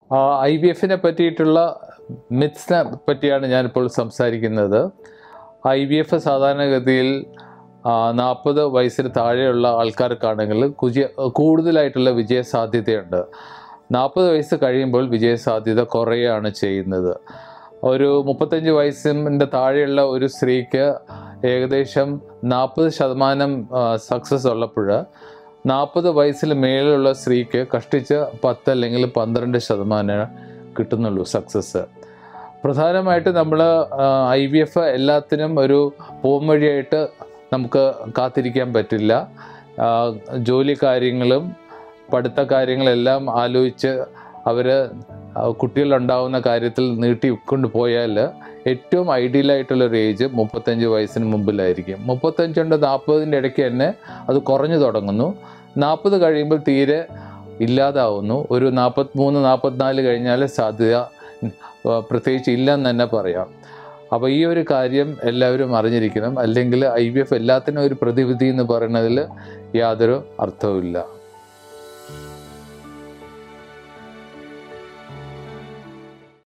I V എഫിനെ പറ്റിയിട്ടുള്ള മിത്സിനെ പറ്റിയാണ് ഞാനിപ്പോൾ സംസാരിക്കുന്നത് ഐ വി എഫ് സാധാരണഗതിയിൽ നാൽപ്പത് വയസ്സിന് താഴെയുള്ള ആൾക്കാർക്കാണെങ്കിൽ കുജ കൂടുതലായിട്ടുള്ള വിജയ സാധ്യതയുണ്ട് നാൽപ്പത് വയസ്സ് കഴിയുമ്പോൾ വിജയ സാധ്യത കുറയുകയാണ് ചെയ്യുന്നത് ഒരു മുപ്പത്തഞ്ച് വയസ്സിൻ്റെ താഴെയുള്ള ഒരു സ്ത്രീക്ക് ഏകദേശം നാൽപ്പത് ശതമാനം സക്സസ് ഉള്ളപ്പോൾ നാൽപ്പത് വയസ്സിൽ മേലുള്ള സ്ത്രീക്ക് കഷ്ടിച്ച് പത്ത് അല്ലെങ്കിൽ പന്ത്രണ്ട് ശതമാനം കിട്ടുന്നുള്ളൂ സക്സസ് പ്രധാനമായിട്ട് നമ്മൾ ഐ വി എഫ് എല്ലാത്തിനും ഒരു പോംവഴിയായിട്ട് നമുക്ക് കാത്തിരിക്കാൻ പറ്റില്ല ആ, ജോലി കാര്യങ്ങളും പഠിത്ത കാര്യങ്ങളെല്ലാം ആലോചിച്ച് അവർ കുട്ടികളുണ്ടാവുന്ന കാര്യത്തിൽ നീട്ടി കൊണ്ടുപോയാൽ ഏറ്റവും ഐഡിയൽ ആയിട്ടുള്ള ഒരു ഏജ് മുപ്പത്തഞ്ച് വയസ്സിന് മുമ്പിലായിരിക്കും മുപ്പത്തഞ്ചുണ്ട് നാൽപ്പതിൻ്റെ ഇടയ്ക്ക് തന്നെ അത് കുറഞ്ഞു തുടങ്ങുന്നു നാൽപ്പത് കഴിയുമ്പോൾ തീരെ ഇല്ലാതാവുന്നു ഒരു നാൽപ്പത്തിമൂന്ന് നാൽപ്പത്തിനാല് കഴിഞ്ഞാൽ സാധ്യത ആ, പ്രത്യേകിച്ച് ഇല്ലെന്ന് തന്നെ പറയാം അപ്പോൾ ഈ ഒരു കാര്യം എല്ലാവരും അറിഞ്ഞിരിക്കണം അല്ലെങ്കിൽ ഐ വി എഫ് എല്ലാത്തിനും ഒരു പ്രതിവിധി എന്ന് പറയുന്നതിൽ യാതൊരു അർത്ഥവുമില്ല